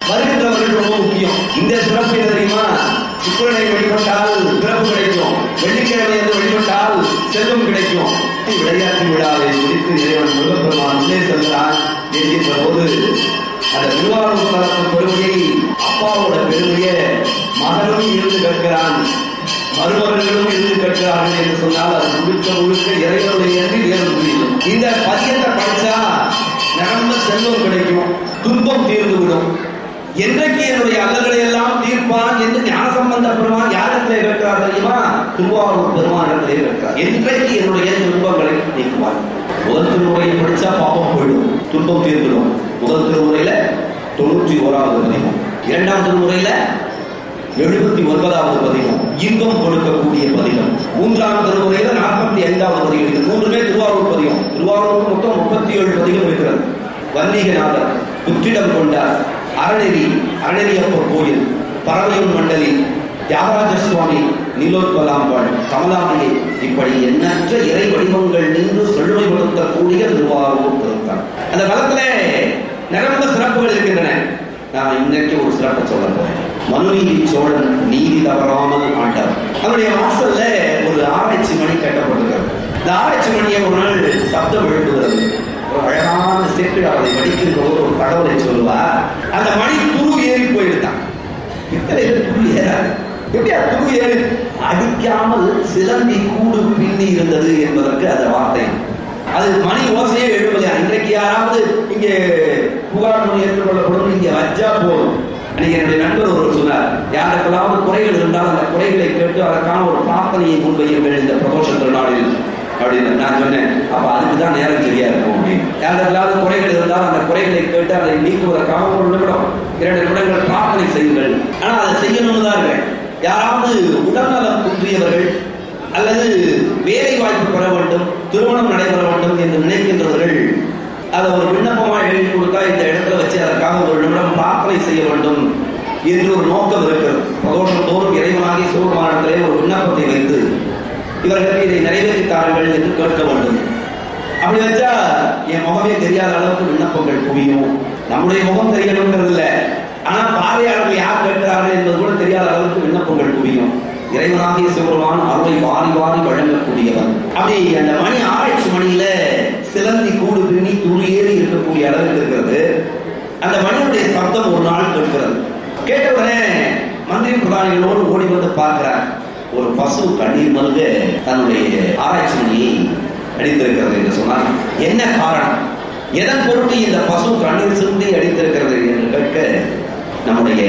வருகின்றவர்கள் ரொம்ப முக்கியம் இந்த சிறப்பு என்ன தெரியுமா சுக்கிரனை வழிபட்டால் பிறப்பு கிடைக்கும் வெள்ளிக்கிழமை என்று வழிபட்டால் செல்வம் கிடைக்கும் விளையாட்டு விழாவை முடித்து இறைவன் முருகப்பெருமான் உள்ளே செல்கிறான் என்கின்ற போது அந்த திருவாரூர் தலத்து பெருமையை அப்பாவோட பெருமையை மகனும் இருந்து கேட்கிறான் மருமகர்களும் இருந்து கேட்கிறார்கள் என்று சொன்னால் அது முழுக்க முழுக்க இறைவனுடைய அன்றி வேறு முடியும் இந்த பதியத்தை படிச்சா நிரம்ப செல்வம் கிடைக்கும் துன்பம் தீர்ந்து விடும் என்றைக்கு என்னுடைய அல்லல்களை எல்லாம் தீர்ப்பான் என்று ஞானசம்பந்த பெருமான் யாரிடத்திலே கேட்கிறார் தெரியுமா திருவாரூர் பெருமானிடத்திலே கேட்கிறார் என்றைக்கு என்னுடைய துன்பங்களை நீக்குவார் முதல் திருமுறையை படிச்சா பாவம் போயிடும் துன்பம் தீர்ந்துடும் முதல் திருமுறையில தொண்ணூற்றி ஓராவது பதிகம் இரண்டாம் திருமுறையில எழுபத்தி ஒன்பதாவது பதிகம் இன்பம் கொடுக்கக்கூடிய பதிகம் மூன்றாம் திருமுறையில நாற்பத்தி ஐந்தாவது பதிகம் இது மூன்றுமே திருவாரூர் பதிகம் திருவாரூர் மொத்தம் முப்பத்தி ஏழு பதிகம் இருக்கிறது வன்மீகநாதர் புற்றிடம் கொண்டார் அறநெறி அறநெறியப்பர் கோயில் பறவையும் மண்டலி தியாகராஜ சுவாமி நீலோத்பலாம்பாள் கமலாமையை இப்படி எண்ணற்ற இறை வடிவங்கள் நின்று செழுமைப்படுத்தக்கூடிய திருவாரூர் திருத்தான் அந்த காலத்துல நிரம்ப சிறப்புகள் இருக்கின்றன நான் இன்றைக்கு ஒரு சிறப்பை சொல்ல போறேன் மனுநீதி சோழன் நீதி தவறாமல் ஆண்டார் அவருடைய வாசல்ல ஒரு ஆராய்ச்சி மணி கட்டப்பட்டிருக்கிறது இந்த ஆராய்ச்சி மணியை ஒரு நாள் சப்தம் எழுப்புகிறது ஒரு அழகான செட்டு அவரை படிக்கின்ற போது ஒரு தகவலை சொல்லுவார் அந்த மணி துரு ஏறி போயிருந்தான் இத்தனை துரு ஏறாது எப்படியா துரு ஏறி அடிக்காமல் சிலந்தி கூடு பின்னி இருந்தது என்பதற்கு அந்த வார்த்தை அது மணி ஓசையே எழுவலையா இன்றைக்கு யாராவது இங்கே புகார் மொழி ஏற்றுக்கொள்ளப்படும் இங்கே வச்சா போதும் அன்னைக்கு என்னுடைய நண்பர் ஒருவர் சொன்னார் யாருக்கெல்லாம் குறைகள் இருந்தால் அந்த குறைகளை கேட்டு அதற்கான ஒரு பிரார்த்தனையை முன்வையுங்கள் இந்த பிரதோஷ திருநாளில் அப்படின்னு நான் சொன்னேன் அப்ப அதுக்கு தான் நேரம் சரியா இருக்கும் அப்படின்னு யாருக்கெல்லாம் குறைகள் இருந்தால் அந்த குறைகளை கேட்டு அதை நீக்குவதற்காக ஒரு நிமிடம் இரண்டு நிமிடங்கள் பிரார்த்தனை செய்யுங்கள் ஆனா அதை செய்யணும்னு தான் இருக்கேன் யாராவது உடல்நலம் குன்றியவர்கள் அல்லது வேலை வாய்ப்பு பெற வேண்டும் திருமணம் நடைபெற வேண்டும் என்று நினைக்கின்றவர்கள் அதை ஒரு விண்ணப்பமாக எழுதி கொடுத்தா இந்த இடத்துல வச்சு அதற்காக ஒரு நிமிடம் பிரார்த்தனை செய்ய வேண்டும் என்று ஒரு நோக்கம் இருக்கிறது பிரதோஷம் தோறும் இறைவனாகி சிவபெருமானத்திலே ஒரு விண்ணப்பத்தை வைத்து இவர்களுக்கு இதை நிறைவேற்றி தாருங்கள் என்று கேட்க வேண்டும் அப்படி வச்சா என் முகமே தெரியாத அளவுக்கு விண்ணப்பங்கள் குவியும் நம்முடைய முகம் தெரியணுங்கிறது இல்லை ஆனா பார்வையாளர்கள் யார் கேட்கிறார்கள் என்பது கூட தெரியாத அளவுக்கு விண்ணப்பங்கள் குவியும் இறைவனாகிய சிவபெருமான் அருளை வாரி வாரி வழங்கக்கூடியவன் அப்படி அந்த மணி ஆராய்ச்சி மணியில சிலந்தி கூடு பின்னி துளி ஏறி இருக்கக்கூடிய அளவுக்கு இருக்கிறது அந்த மணியுடைய சப்தம் ஒரு நாள் கேட்கிறது கேட்டவுடனே மந்திரி பிரதானிகளோடு ஓடி வந்து பார்க்கிறார் ஒரு பசு கண்ணீர் மல்க தன்னுடைய ஆராய்ச்சி மணியை அடித்திருக்கிறது என்று சொன்னால் என்ன காரணம் எதன் பொருட்டு இந்த பசு கண்ணீர் சிந்தி அடித்திருக்கிறது என்று கேட்க நம்முடைய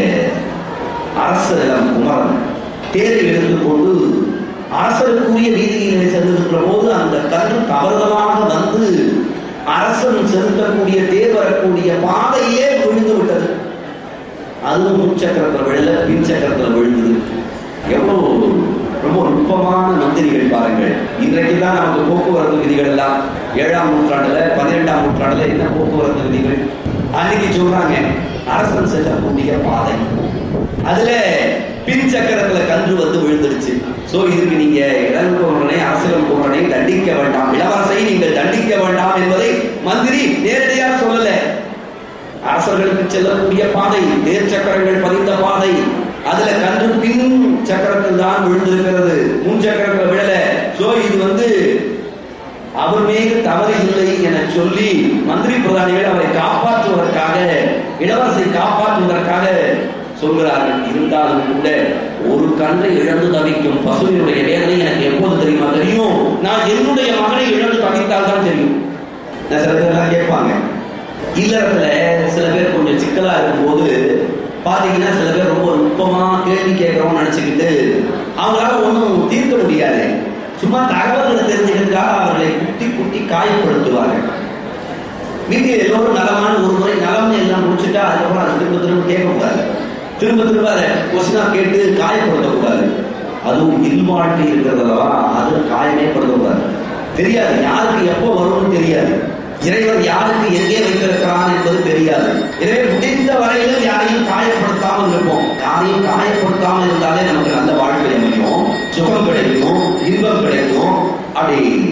அரசரிடம் குமரன் தேரை எடுத்துக்கொண்டு அரசருக்குரிய வீதியிலே சென்றிருக்கிற போது அந்த கன்று தவறுதலாக வந்து அரசன் செலுத்தக்கூடிய தேர் வரக்கூடிய பாதையே விழுந்து விட்டது அதுவும் முச்சக்கரத்தில் விழல பின் சக்கரத்தில் விழுந்தது எவ்வளவு ரொம்ப நுட்பமான மந்திரிகள் பாருங்கள் இன்றைக்கு தான் நமக்கு போக்குவரத்து விதிகள் எல்லாம் ஏழாம் நூற்றாண்டுல பதினெட்டாம் நூற்றாண்டுல என்ன போக்குவரத்து விதிகள் அன்னைக்கு சொல்றாங்க அரசன் செல்லக்கூடிய பாதை அதுல பின் சக்கரத்துல கன்று வந்து விழுந்துடுச்சு சோ இதுக்கு நீங்க இளம் குமரனை அரசியல் குமரனை தண்டிக்க வேண்டாம் இளவரசை நீங்கள் தண்டிக்க வேண்டாம் என்பதை மந்திரி நேரடியாக சொல்லல அரசர்களுக்கு செல்லக்கூடிய பாதை தேர் சக்கரங்கள் பதிந்த பாதை அதுல கன்று பின் சக்கரத்தில் தான் விழுந்திருக்கிறது முன் சக்கரத்தில் விழல சோ இது வந்து அவர் மீது தவறு இல்லை என சொல்லி மந்திரி பிரதானிகள் அவரை காப்பாற்றுவதற்காக இளவரசை காப்பாற்றுவதற்காக சொல்கிறார்கள் இருந்தாலும் கூட ஒரு கன்றை இழந்து தவிக்கும் பசுவினுடைய வேதனை எனக்கு எப்போது தெரியுமா தெரியும் நான் என்னுடைய மகனை இழந்து தவித்தால் தான் தெரியும் நான் சில பேர்லாம் கேட்பாங்க இல்லறத்துல சில பேர் கொஞ்சம் சிக்கலா இருக்கும்போது பாத்தீங்கன்னா சில பேர் ரொம்ப நுட்பமா கேள்வி கேட்கறோம்னு நினைச்சுக்கிட்டு அவங்களால ஒன்றும் தீர்க்க முடியாது சும்மா தகவல்களை தெரிஞ்சுக்கிறதுக்காக அவர்களை குட்டி குட்டி காயப்படுத்துவாங்க வீட்டில் எல்லோரும் நலமான ஒரு முறை நலம்னு எல்லாம் முடிச்சுட்டா அதுக்கப்புறம் அதை திரும்ப திரும்ப கேட்கக்கூடாது திரும்ப திரும்ப அதை கொஸ்டினா கேட்டு காயப்படுத்தக்கூடாது அதுவும் இல்வாழ்க்கை இருக்கிறதல்லவா அது காயமே படுத்தக்கூடாது தெரியாது யாருக்கு எப்போ வரும்னு தெரியாது இறைவன் யாருக்கு எங்கே வைத்திருக்கிறான் என்பது தெரியாது எனவே முடிந்த வரையிலும் யாரையும் காயப்படுத்தாமல் இருப்போம் யாரையும் காயப்படுத்தாமல் இருந்தாலே நமக்கு நல்ல வாழ்க்கை அமையும் சுகம் கிடைக்கும் இன்பம் கிடைக்கும் அப்படி மனு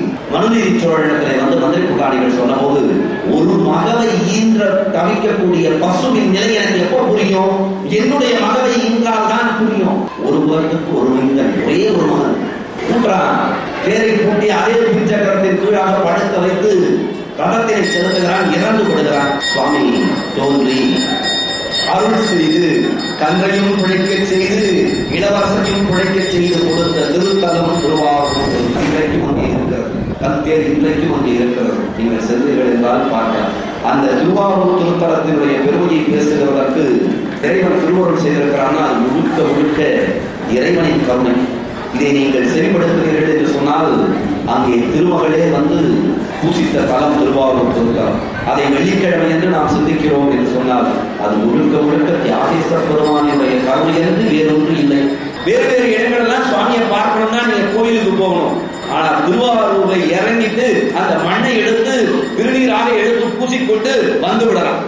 அருள்நீதி சோழனிடத்திலே வந்து மந்திரி புகாரிகள் சொன்னபோது ஒரு மகவை ஈன்ற தவிக்கக்கூடிய பசுவின் நிலை எனக்கு எப்போ புரியும் என்னுடைய மகவை ஈன்றால் தான் புரியும் ஒரு வருடத்துக்கு ஒரு மனிதன் ஒரே ஒரு மகன் கூட்டுறான் தேரை பூட்டி அதே பிஞ்சக்கரத்தின் கீழாக படுக்க வைத்து ரதத்தினை செலுத்துகிறான் இறந்து விடுகிறான் சுவாமி தோன்றி அருள் செய்து கன்றையும் பிழைக்கச் செய்து இளவரசையும் பிழைக்கச் செய்து கொடுத்த திருத்தலம் திருவாரூர் இன்றைக்கும் அங்கே இருக்கிறது கல்தேர் இன்றைக்கும் அங்கே இருக்கிறது நீங்கள் செல்வீர்கள் என்றால் பார்க்கலாம் அந்த திருவாரூர் திருத்தலத்தினுடைய பெருமையை பேசுகிறதற்கு இறைவன் திருவருள் செய்திருக்கிறான்னா அது முழுக்க முழுக்க இறைவனின் கருணை இதை நீங்கள் செயல்படுத்துகிறீர்கள் என்று சொன்னால் அங்கே திருமகளே வந்து பூசித்த தலம் திருவாரூர் திருத்தலம் அதை வெள்ளிக்கிழமை என்று நாம் சிந்திக்கிறோம் என்று சொன்னால் அது முழுக்க முழுக்க தியாகேஸ்வர பெருமானுடைய கருணை என்று வேறொன்று இல்லை வேறு வேறு இடங்கள்லாம் சுவாமியை பார்க்கணும்னா நீங்க கோயிலுக்கு போகணும் ஆனா திருவாரூரை இறங்கிட்டு அந்த மண்ணை எடுத்து திருநீராக எடுத்து பூசிக்கொண்டு வந்து விடலாம்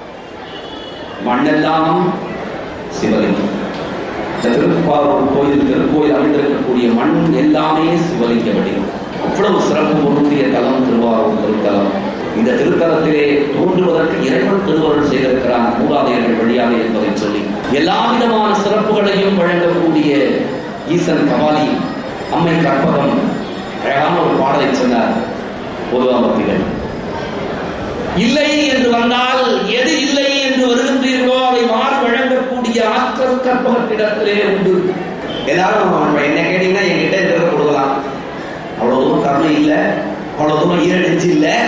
மண்ணெல்லாம் சிவலிங்கம் இந்த திருப்பாரூர் கோயில் திருக்கோயில் அமைந்திருக்கக்கூடிய மண் எல்லாமே சிவலிங்க வடிவம் அவ்வளவு சிறப்பு பொருந்திய தலம் திருவாரூர் திருத்தலம் இந்த திருத்தலத்திலே தோன்றுவதற்கு இறைவன் திருவருள் செய்திருக்கிறான் மூதாதையர்கள் வழியாக என்பதை சொல்லி எல்லா விதமான சிறப்புகளையும் வழங்கக்கூடிய ஈசன் கபாலி அம்மை கற்பகம் அழகான ஒரு பாடலை சொன்னார் பொதுவாமத்திகள் இல்லை என்று வந்தால் எது இல்லை என்று வருகின்றீர்களோ அதை மாறு வழங்கக்கூடிய ஆற்றல் கற்பகத்திடத்திலே உண்டு எல்லாரும் என்ன கேட்டீங்கன்னா என்கிட்ட இருக்கிறத கொடுக்கலாம் அவ்வளவு தூரம் கருணை இல்லை அவ்வளவு தூரம் ஈரடிச்சு இல்லை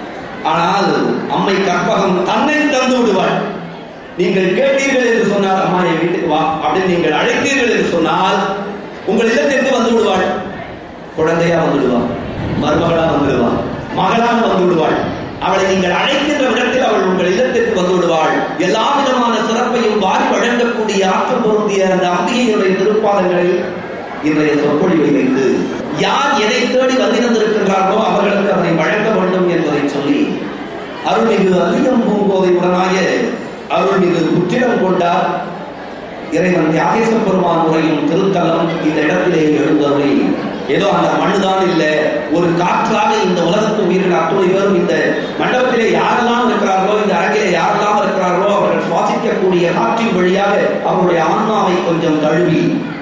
ஆனால் அம்மை கற்பகம் தன்னை தந்து விடுவாள் நீங்கள் கேட்டீர்கள் என்று சொன்னால் அம்மா என் வீட்டுக்கு வா அப்படின்னு நீங்கள் அழைத்தீர்கள் என்று சொன்னால் உங்கள் இல்லத்திற்கு வந்து விடுவாள் குழந்தையா வந்துடுவாள் மருமகளா வந்துடுவாள் மகளாக வந்து விடுவாள் அவளை நீங்கள் அழைக்கின்ற இடத்தில் அவள் உங்கள் இல்லத்திற்கு வந்து விடுவாள் எல்லா விதமான சிறப்பையும் வாரி வழங்கக்கூடிய ஆக்கம் பொருந்திய அந்த அம்பிகையுடைய திருப்பாதங்களில் இன்றைய சொற்பொழிவை வைத்து யார் எதை தேடி வந்திருந்திருக்கின்றார்களோ அவர்களுக்கு அதனை வழங்க வேண்டும் என்பதை சொல்லி அருள்மிகு அதிகம் பூங்கோதை உடனாய அருள்மிகு புத்திரம் கொண்டார் இறைவன் தியாகேச பெருமான் உரையும் திருத்தலம் இந்த இடத்திலே எழுந்தருளி ஏதோ அந்த மண்ணுதான் இல்லை ஒரு காற்றாக இந்த உலகத்து உயிரின் அத்துணை பேரும் இந்த மண்டபத்திலே யாரெல்லாம் இருக்கிறார்களோ இந்த அரங்கிலே யாரெல்லாம் இருக்கிறார்களோ அவர்கள் சுவாசிக்கக்கூடிய காற்றின் வழியாக அவருடைய ஆன்மாவை கொஞ்சம் தழுவி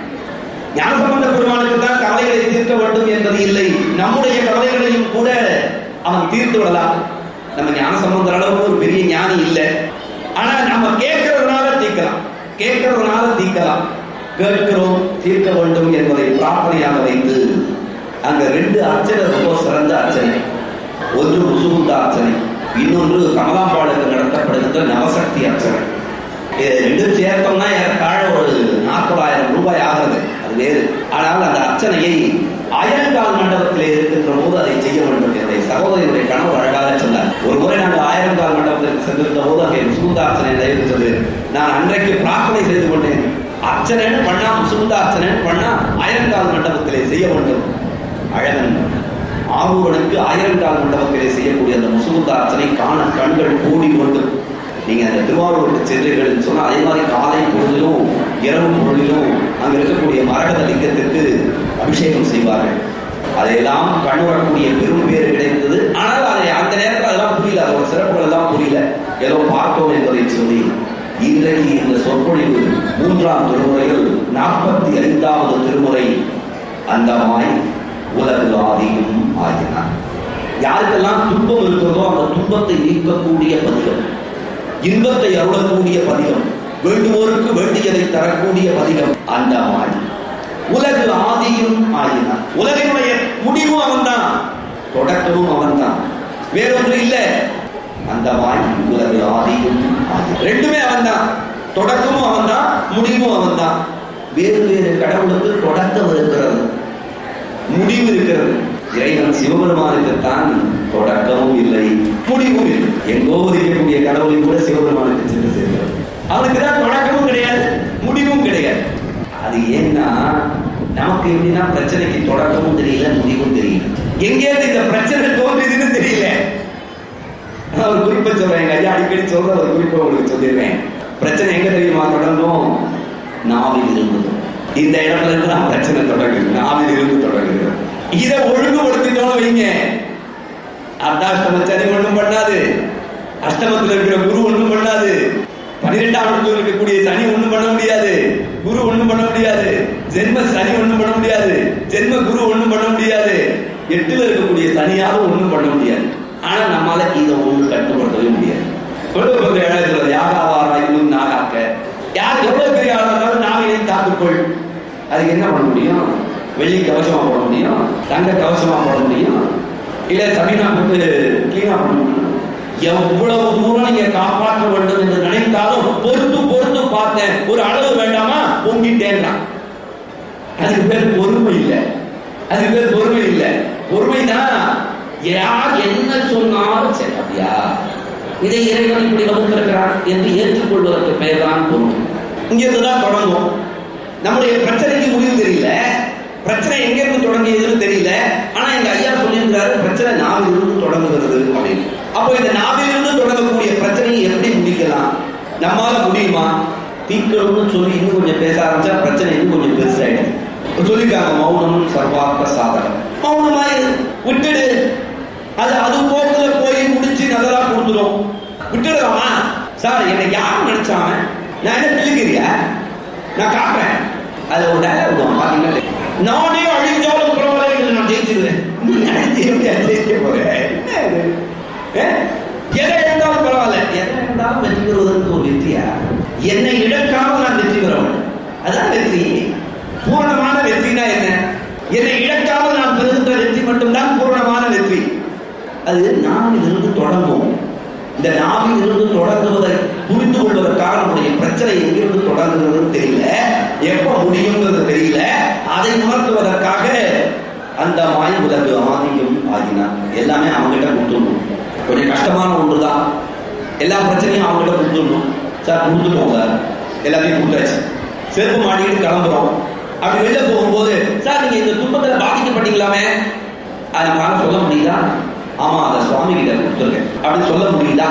ஞானசம்பந்த பெருமானுக்கு தான் கவலைகளை தீர்க்க வேண்டும் என்பது இல்லை நம்முடைய கவலைகளையும் கூட அவன் தீர்த்து விடலாம் நம்ம ஞானசம்பந்தர் அளவுக்கு ஒரு பெரிய ஞானி இல்லை ஆனா நம்ம கேட்கறதுனால தீர்க்கலாம் கேட்கறதுனால தீர்க்கலாம் கேட்கிறோம் தீர்க்க வேண்டும் என்பதை பிரார்த்தனையாக வைத்து அங்க ரெண்டு அர்ச்சனை ரொம்ப சிறந்த அர்ச்சனை ஒன்று முசுகுந்த அர்ச்சனை இன்னொன்று கமலாம்பாளுக்கு நடத்தப்படுகின்ற நவசக்தி அர்ச்சனை இது ரெண்டும் சேர்த்தோம்னா ஏறத்தாழ ஒரு நாற்பதாயிரம் ரூபாய் ஆகிறது அது வேறு ஆனால் அந்த அர்ச்சனையை ஆயிரங்கால் மண்டபத்திலே இருக்கின்ற போது அதை செய்ய வேண்டும் என்னுடைய சகோதரியுடைய கனவு அழகாக சொன்னார் ஒரு முறை நாங்கள் ஆயிரங்கால் மண்டபத்திற்கு சென்றிருந்த போது அங்கே முசுகுந்த அர்ச்சனை நடைபெற்றது நான் அன்றைக்கு பிரார்த்தனை செய்து கொண்டேன் அர்ச்சனைன்னு பண்ணா முசுகுந்த அர்ச்சனைன்னு பண்ணா ஆயிரங்கால் மண்டபத்திலே செய்ய வேண்டும் அழகன் ஆரூரனுக்கு ஆயிரங்கால் மண்டபத்திலே செய்யக்கூடிய அந்த முசுகுந்த அர்ச்சனை காண கண்கள் கூடி கொண்டு நீங்க அந்த திருவாரூருக்கு சென்றீர்கள் சொன்னா அதே மாதிரி காலை பொழுதிலும் இரவு பொழுதிலும் அங்க இருக்கக்கூடிய மரகத லிங்கத்திற்கு அபிஷேகம் செய்வார்கள் அதையெல்லாம் கண்ணுறக்கூடிய பெரும் பேர் கிடைத்தது ஆனால் அதை அந்த நேரத்தில் அதெல்லாம் புரியல அதோட சிறப்புகள் எல்லாம் புரியல ஏதோ பார்த்தோம் என்பதை சொல்லி இன்றைக்கு இந்த சொற்பொழிவு மூன்றாம் திருமுறையில் நாற்பத்தி ஐந்தாவது திருமுறை அந்தமாய் உலகு ஆதியும் ஆகினார் யாருக்கெல்லாம் துன்பம் இருக்கிறதோ அந்த துன்பத்தை நீக்கக்கூடிய பதிகம் இன்பத்தை அருளக்கூடிய பதிகம் வேண்டுவோருக்கு வேண்டியதை தரக்கூடிய பதிகம் அந்த மாதிரி உலகு ஆதியும் ஆகினான் உலகினுடைய முடிவும் அவன்தான் தொடக்கமும் அவன்தான் வேறொன்று இல்ல அந்த மாதிரி உலகு ஆதியும் ஆகினான் ரெண்டுமே அவன்தான் தொடக்கமும் அவன்தான் முடிவும் அவன்தான் வேறு வேறு கடவுளுக்கு தொடக்கம் இருக்கிறது முடிவு இருக்கிறது இறைவன் சிவபெருமானுக்குத்தான் தொடக்கமும் இல்லை முடிவும் இல்லை எங்கோ இருக்கக்கூடிய கடவுளையும் கூட சிவபெருமானுக்கு சென்று சேர்க்கிறது அவனுக்கு தான் தொடக்கமும் கிடையாது முடிவும் கிடையாது அது ஏன்னா நமக்கு எப்படின்னா பிரச்சனைக்கு தொடக்கமும் தெரியல முடிவும் தெரியல எங்கேயிருந்து இந்த பிரச்சனை தோன்றுதுன்னு தெரியல நான் ஒரு குறிப்பை சொல்றேன் எங்க ஐயா அடிக்கடி சொல்ற ஒரு குறிப்பை உங்களுக்கு சொல்லிடுறேன் பிரச்சனை எங்க தெரியுமா தொடங்கும் நாவில் இருந்தது இந்த இடத்துல இருந்து நான் பிரச்சனை தொடங்குது நாவில் இருந்து தொடங்குது இதை ஒழுங்குபடுத்திட்டோம்னு வைங்க அர்த்தாஷ்டம சனி ஒண்ணும் பண்ணாது அஷ்டமத்துல இருக்கிற குரு ஒண்ணும் பண்ணாது பன்னிரெண்டாம் இடத்துல இருக்கக்கூடிய சனி ஒண்ணும் பண்ண முடியாது குரு ஒண்ணும் பண்ண முடியாது ஜென்ம சனி ஒண்ணும் பண்ண முடியாது ஜென்ம குரு ஒண்ணும் பண்ண முடியாது எட்டுல இருக்கக்கூடிய சனியாலும் ஒண்ணும் பண்ண முடியாது ஆனா நம்மால இதை ஒண்ணு கட்டுப்படுத்தவே முடியாது கொண்டு ஏழாயிரத்துல யாகாவாரா இன்னும் நாகாக்க யார் எவ்வளவு பெரிய ஆளா இருந்தாலும் நாகையை காத்துக்கொள் அதுக்கு என்ன பண்ண முடியும் வெள்ளி கவசமா போட முடியும் தங்க கவசமா போட முடியும் இல்ல சபீனா போட்டு கிளீனா பண்ண முடியும் எவ்வளவு தூரம் நீங்க காப்பாற்ற வேண்டும் என்று நினைத்தாலும் பொறுத்து பொறுத்து பார்த்தேன் ஒரு அளவு வேண்டாமா பொங்கிட்டேன்றான் அதுக்கு பேர் பொறுமை இல்லை அதுக்கு பேர் பொறுமை இல்லை பொறுமைதான் யார் என்ன சொன்னாலும் சரி அப்படியா இதை இறைவன் இப்படி வகுத்திருக்கிறான் என்று ஏற்றுக்கொள்வதற்கு பெயர் தான் பொறுமை இங்கிருந்து தான் தொடங்கும் நம்முடைய பிரச்சனைக்கு முடிவு தெரியல பிரச்சனை எங்க இருந்து தொடங்கியதுன்னு தெரியல ஆனா எங்க ஐயா சொல்லியிருக்கிறாரு பிரச்சனை நாவில் இருந்து தொடங்குகிறது அப்படின்னு அப்போ இந்த நாவில் இருந்து தொடங்கக்கூடிய பிரச்சனையை எப்படி முடிக்கலாம் நம்மால முடியுமா தீர்க்கணும்னு சொல்லி இன்னும் கொஞ்சம் பேச ஆரம்பிச்சா பிரச்சனை இன்னும் கொஞ்சம் பெருசாயிடும் இப்ப சொல்லியிருக்காங்க மௌனம் சர்வார்த்த சாதனம் மௌனமா இரு விட்டுடு அது அது போக்குல போய் முடிச்சு நல்லதா கொடுத்துரும் விட்டுடுறாமா சார் என்னை யார் நினைச்சாங்க நான் என்ன பிள்ளைக்கிறியா நான் காட்டுறேன் அது ஒரு டயலாக் விடுவான் பாத்தீங்கன்னா நானே அழிஞ்சாலும் பரவாயில்ல இதுல நான் ஜெயிச்சிருவேன் நீ நினைச்சு எப்படியா ஜெயிக்க போற என்ன இது? ஏ? எதை இழந்தாலும் பரவாயில்ல எதை இழந்தாலும் வெற்றி பெறுவதற்கு ஒரு வெற்றியா என்னை இழக்காமல் நான் வெற்றி பெற வேண்டும் அதான் வெற்றி பூரணமான வெற்றினா என்ன என்னை இழக்காமல் நான் பெறுகின்ற வெற்றி மட்டும்தான் பூரணமான வெற்றி அது நாவிலிருந்து தொடங்கும் இந்த நாவிலிருந்து தொடங்குவதை புரிந்து கொள்வதற்காக நம்முடைய பிரச்சனை எங்கிருந்து தொடங்குகிறதுன்னு தெரியல எப்ப முடியுங்கிறது தெரியல அதை உணர்த்துவதற்காக அந்த மாய உலகு ஆதிக்கம் ஆகினார் எல்லாமே அவங்ககிட்ட கொடுத்துடணும் கொஞ்சம் கஷ்டமான ஒன்றுதான் எல்லா பிரச்சனையும் அவங்ககிட்ட கொடுத்துடணும் சார் கொடுத்துட்டோம் சார் எல்லாத்தையும் கொடுத்தாச்சு செருப்பு மாட்டிக்கிட்டு கிளம்புறோம் அப்படி வெளில போகும்போது சார் நீங்க இந்த துன்பத்துல பாதிக்கப்பட்டீங்களாமே அது நம்மளால சொல்ல முடியுதா ஆமா அதை சுவாமி கிட்ட கொடுத்துருக்கேன் அப்படி சொல்ல முடியுதா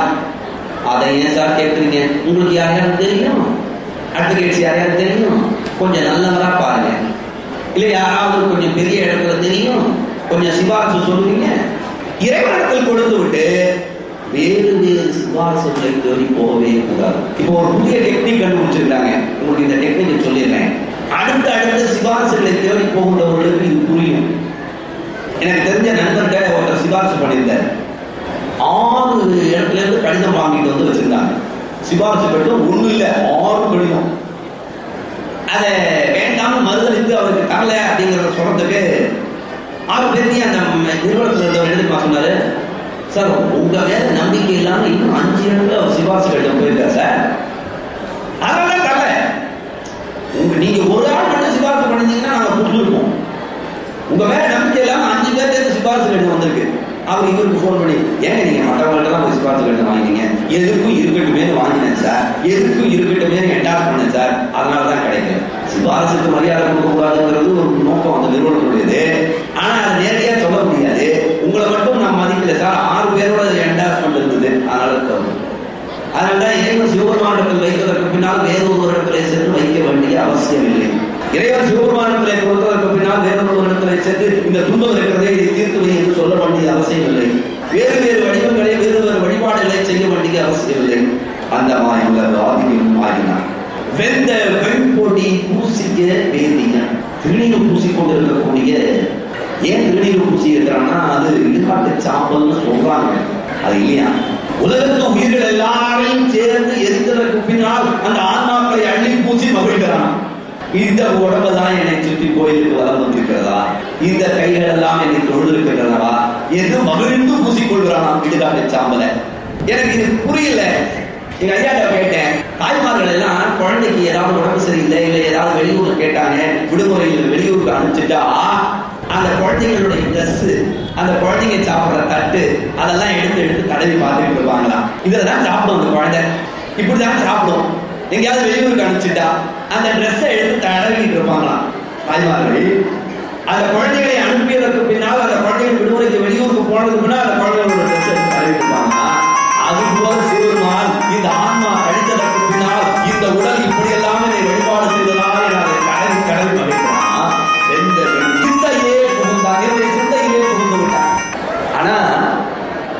அதை ஏன் சார் கேட்குறீங்க உங்களுக்கு யாரையாவது தெரியும் அடுத்த கேட்சி யாரையாவது தெரியும் கொஞ்சம் நல்லவரா பாருங்க இல்ல யாராவது கொஞ்சம் பெரிய இடத்துல தெரியும் கொஞ்சம் சிபாரிசு சொல்லுவீங்க இறைவனத்தில் கொடுத்து விட்டு வேறு வேறு சிபாரிசுகளை தேடி போகவே கூடாது இப்போ ஒரு புதிய டெக்னிக் கண்டுபிடிச்சிருக்காங்க உங்களுக்கு இந்த டெக்னிக் சொல்லிடுறேன் அடுத்த அடுத்த சிபாரிசுகளை தேடி போகின்றவர்களுக்கு இது புரியும் எனக்கு தெரிஞ்ச நண்பர்கிட்ட ஒருத்தர் சிபாரிசு பண்ணியிருந்தார் ஆறு இடத்துல இருந்து கடிதம் வாங்கிட்டு வந்து வச்சிருந்தாங்க சிபாரிசு கடிதம் ஒண்ணு இல்ல ஆறு கடிதம் அதை வேண்டாம்னு மறுதளித்து அவருக்கு தரல அப்படிங்கிறத சொல்றதுக்கு ஆறு பேர்த்தையும் அந்த நிறுவனத்தில் இருந்தவர் என்ன சொன்னாரு சார் உங்க மேல நம்பிக்கை இல்லாம இன்னும் அஞ்சு இடத்துல அவர் சிபாரிசு கடிதம் போயிருக்கார் சார் அதனால தரல உங்க நீங்க ஒரு ஆள் மட்டும் சிபாரிசு பண்ணிருந்தீங்கன்னா நாங்க கொடுத்துருப்போம் உங்க மேல நம்பிக்கை இல்லாம அஞ்சு பேர் சேர்ந்து சிபாரிசு கடிதம் வந்திருக்கு அவர் இவருக்கு ஃபோன் பண்ணி ஏங்க நீங்க மற்றவங்கள்ட்ட தான் போய் சிபாரிசு கடிதம் வாங்கினீங்க எதுக்கும் இருக்கட்டுமே வாங்கினேன் சார் எதுக்கும் இருக்கட்டுமே என்டாஸ் பண்ணேன் சார் அதனால தான் கிடைக்கல சிபாரிசுக்கு மரியாதை கொடுக்க கூடாதுங்கிறது ஒரு நோக்கம் அந்த நிறுவனத்துடையது ஆனா அதை நேரடியா சொல்ல முடியாது உங்களை மட்டும் நான் மதிக்கல சார் ஆறு பேரோட என்டாஸ்மெண்ட் இருந்தது அதனால தவறு அதனால்தான் இறைவன் சிவபெருமானத்தில் வைப்பதற்கு பின்னால் வேறொரு இடத்திலே சென்று வைக்க வேண்டிய அவசியம் இல்லை இறைவன் சிவபெருமானத்திலே கொடுத்ததற்கு பின்னால் வேறொரு இடத்திலே சென்று இந்த துன்பம் இருக்கிறதே இதை தீர்த்து வை என்று சொல்ல வேண்டிய அவசியம் இல்லை வேறு வேறு வடிவங்களை வேறு வேறு வழிபாடுகளை செய்ய வேண்டிய அவசியம் இல்லை அந்த மாயுள்ள ஆதிக்கம் ஆகினார் வெந்த வெண்பொடி பூசிக்க வேதிய திருநீர் பூசிக்கொண்டு இருக்கக்கூடிய ஏன் திருநீர் பூசி இருக்கிறான்னா அது இடுகாட்டு சாம்பல்னு சொல்றாங்க அது இல்லையா உலகத்து உயிர்கள் எல்லாரையும் சேர்ந்து எரித்ததற்கு பின்னால் அந்த ஆன்மாக்களை அள்ளி பூசி மகிழ்கிறான் இந்த உடம்பு தான் என்னை சுற்றி கோயிலுக்கு வளம் வந்திருக்கிறதா இந்த கைகள் எல்லாம் என்னை தொழுதிருக்கிறதா என்று மகிழ்ந்து பூசிக்கொள்கிறான் இடுகாட்டு சாம்பலை எனக்கு இது புரியல எங்க ஐயாட்ட கேட்டேன் தாய்மார்கள் எல்லாம் குழந்தைக்கு ஏதாவது உடம்பு சரியில்லை இல்லை ஏதாவது வெளியூர் கேட்டாங்க விடுமுறையில் வெளியூருக்கு அனுப்பிச்சுட்டா அந்த குழந்தைங்களுடைய ட்ரெஸ் அந்த குழந்தைங்க சாப்பிடுற தட்டு அதெல்லாம் எடுத்து எடுத்து தடவி பார்த்துட்டு இருப்பாங்களாம் இதெல்லாம் சாப்பிடும் அந்த குழந்தை இப்படிதான் சாப்பிடும் எங்கேயாவது வெளியூருக்கு அனுப்பிச்சுட்டா அந்த ட்ரெஸ்ஸை எடுத்து தடவிட்டு இருப்பாங்களாம் தாய்மார்கள் அந்த குழந்தைகளை அனுப்பியதற்கு பின்னால் அந்த குழந்தைகள் விடுமுறைக்கு வெளியூருக்கு போனதுக்கு பின்னால் அந்த குழந்தைகளோட ட்ரெஸ் எடுத்து தடவிட்டு இருப்பாங்க அதுபோல சிவருமான் இந்த ஆன்மா கழித்ததற்கு பின்னால் இந்த உடல் இப்படியெல்லாம் என்னை வழிபாடு செய்ததா என அதை கடல் கடல் மறைக்கிறான் எந்த சிந்தையே புகுந்தான் என்னுடைய சிந்தையிலே புகுந்து விட்டான் ஆனா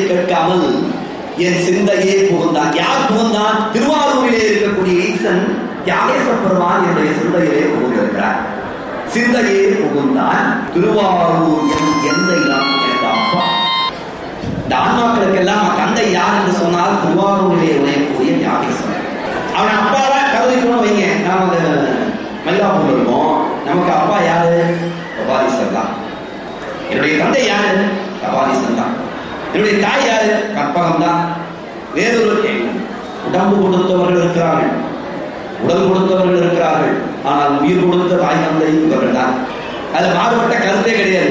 கேட்காமல் என் சிந்தையே புகுந்தான் யார் புகுந்தான் திருவாரூரிலே இருக்கக்கூடிய ஈசன் தியாகேச பெருமான் என்னுடைய சிந்தையிலே புகுந்திருக்கிறார் சிந்தையே புகுந்தான் திருவாரூர் என் எந்தை நான் எனக்கு அப்பா இந்த ஆன்மாக்களுக்கெல்லாம் தந்தை யார் என்று சொன்னால் திருவாரூரிலே உழையக்கூடிய தியாகேசன் அவன் அப்பாவா கருதிக்கணும் வைங்க நாம அந்த மயிலாப்பூர் இருக்கோம் நமக்கு அப்பா யாரு கபாலீசர் தான் என்னுடைய தந்தை யாரு கபாலீசன் தான் என்னுடைய தாய் யாரு கற்பகம் தான் வேறொரு உடம்பு கொடுத்தவர்கள் இருக்கிறார்கள் உடல் கொடுத்தவர்கள் இருக்கிறார்கள் ஆனால் உயிர் கொடுத்த தாய் தந்தை இவர்கள் தான் அது மாறுபட்ட கருத்தே கிடையாது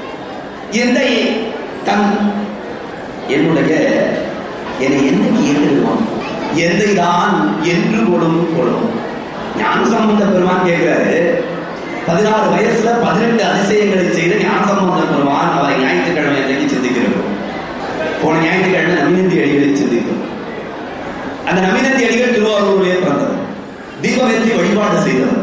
எந்தை தன் என்னுடைய என்னை என்னைக்கு ஏற்றுடுவான் எந்தை தான் என்று கொடும் கொடும் ஞான சம்பந்த பெருமான் கேட்கிறாரு பதினாறு வயசுல பதினெட்டு அதிசயங்களை செய்த ஞான சம்பந்த பெருமான் அவரை ஞாயிற்றுக்கிழமை அன்றைக்கு சிந்திக்கிறோம் போன ஞாயிற்றுக்கிழமை நவீனந்தி அடிகளை சிந்திக்கிறோம் அந்த நவீனந்தி அடிகள் திருவாரூரிலே பிறந்தவர் தீபமேற்றி வழிபாடு செய்தவர்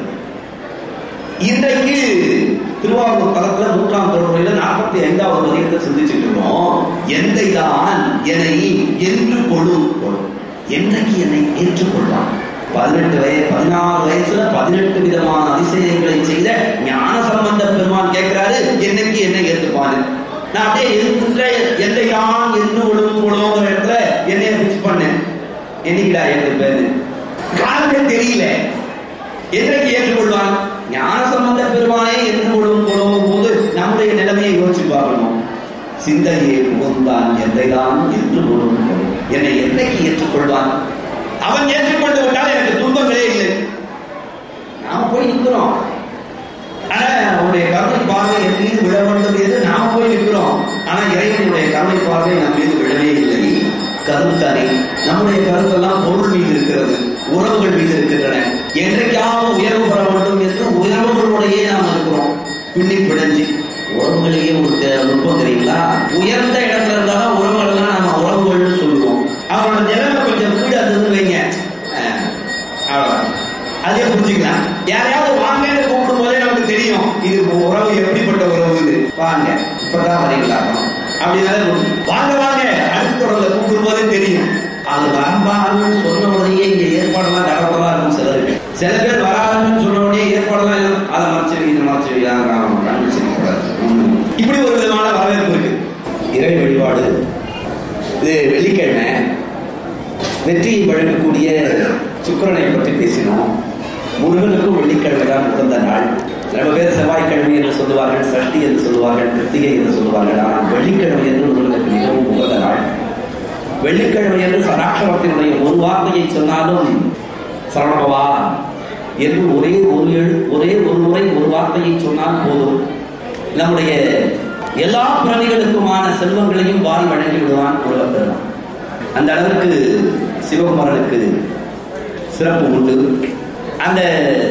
இன்றைக்கு திருவாரூர் தளத்துல நூற்றாம் தொடர்புல நாற்பத்தி ஐந்தாவது பதிகத்தை சிந்திச்சுட்டு இருக்கோம் எந்தை தான் என்னை என்று கொடு கொடு என்றைக்கு என்னை ஏற்றுக்கொள்வான் பதினெட்டு வயது பதினாறு வயசுல பதினெட்டு விதமான அதிசயங்களை செய்த ஞான சம்பந்த பெருமான் கேட்கிறாரு என்னைக்கு என்னை ஏற்றுப்பாரு நான் அப்படியே எந்த எந்தை தான் என்று ஒழுங்கு கொள்வோங்கிற இடத்துல என்னைய பிக்ஸ் பண்ணேன் என்னைக்குடா ஏற்றுப்பேன்னு காரணமே தெரியல என்றைக்கு ஏற்றுக்கொள்வான் ஞான சம்பந்த பெருமானே என்று கொள்ளும் கொள்ளும் போது நம்முடைய நிலைமையை யோசிச்சு பார்க்கணும் சிந்தையே புகுந்தான் எந்தைதான் என்று கொள்ளும் என்னை என்றைக்கு ஏற்றுக்கொள்வான் அவன் ஏற்றுக்கொண்டு விட்டால் எனக்கு துன்பங்களே இல்லை நாம போய் நிற்கிறோம் ஆனா அவனுடைய கருணை பார்வை என் மீது விழ வேண்டும் என்று நாம போய் நிற்கிறோம் ஆனா இறைவனுடைய கருணை பார்வை நம் மீது விழவே இல்லை கருத்தனை நம்முடைய கருத்தெல்லாம் பொருள் மீது இருக்கிறது உறவுகள் மீது இருக்கின்றன என்றைக்காவது உயர்வு பெற வேண்டும் என்று உயர்வுகளோடையே நாம் இருக்கிறோம் பின்னி பிணைஞ்சு உறவுகளையே ஒரு தே- நுட்பம் தெரியுங்களா உயர்ந்த இடத்துல இருந்தாலும் உறவுகள் எல்லாம் நம்ம உறவுகள்னு சொல்லுவோம் அவனோட நிலைமை கொஞ்சம் வீடு அது வைங்க அஹ், அவ்வளவுதான் அதே புரிஞ்சுக்கலாம் யாரையாவது வாங்கன்னு கூப்பிடும் போதே நமக்கு தெரியும் இது உறவு எப்படிப்பட்ட உறவு இது வாங்க இப்பதான் வரீங்களா அப்படின்னாலே புரியும். வாங்க வாங்க அடுத்த உறவுல கூப்பிடும் போதே தெரியும் அது வரம்பான்னு சொன்ன உடனே இங்க ஏற்பாடெல்லாம் தரப்படலாம் இருக்கும் சிலருக்கு சில பேர் வராதுன்னு சொன்ன உடனே ஏற்பாடெல்லாம் இல்லை. அதை மறைச்சு வை, இதை மறைச்சு வை, அதை நான் கண்டுபிடிச்சிருக்கூடாது. ம். இப்படி ஒரு விதமான வரவேற்பு இருக்கு இறை வழிபாடு இது வெள்ளிக்கிழமை வெற்றியை வழங்கக்கூடிய சுக்கிரனை பற்றி பேசினோம் முருகனுக்கும் வெள்ளிக்கிழமை தான் உகந்த நாள் ரொம்ப பேர் செவ்வாய்க்கிழமை என்று சொல்லுவார்கள் சஷ்டி என்று சொல்லுவார்கள் கிருத்திகை என்று சொல்லுவார்கள் ஆனால் வெள்ளிக்கிழமை என்று முருகனுக்கு மிகவும் உகந்த நாள் வெள்ளிக்கிழமை என்று சராட்சரத்தினுடைய ஒரு வார்த்தையை சொன்னாலும் சரணபவா என்று ஒரே ஒரு எழு ஒரே ஒரு முறை ஒரு வார்த்தையை சொன்னால் போதும் நம்முடைய எல்லா பிறவிகளுக்குமான செல்வங்களையும் வாரி வழங்கி விடுவான் முருகப்பெருமான் அந்த அளவுக்கு சிவகுமாரனுக்கு சிறப்பு உண்டு அந்த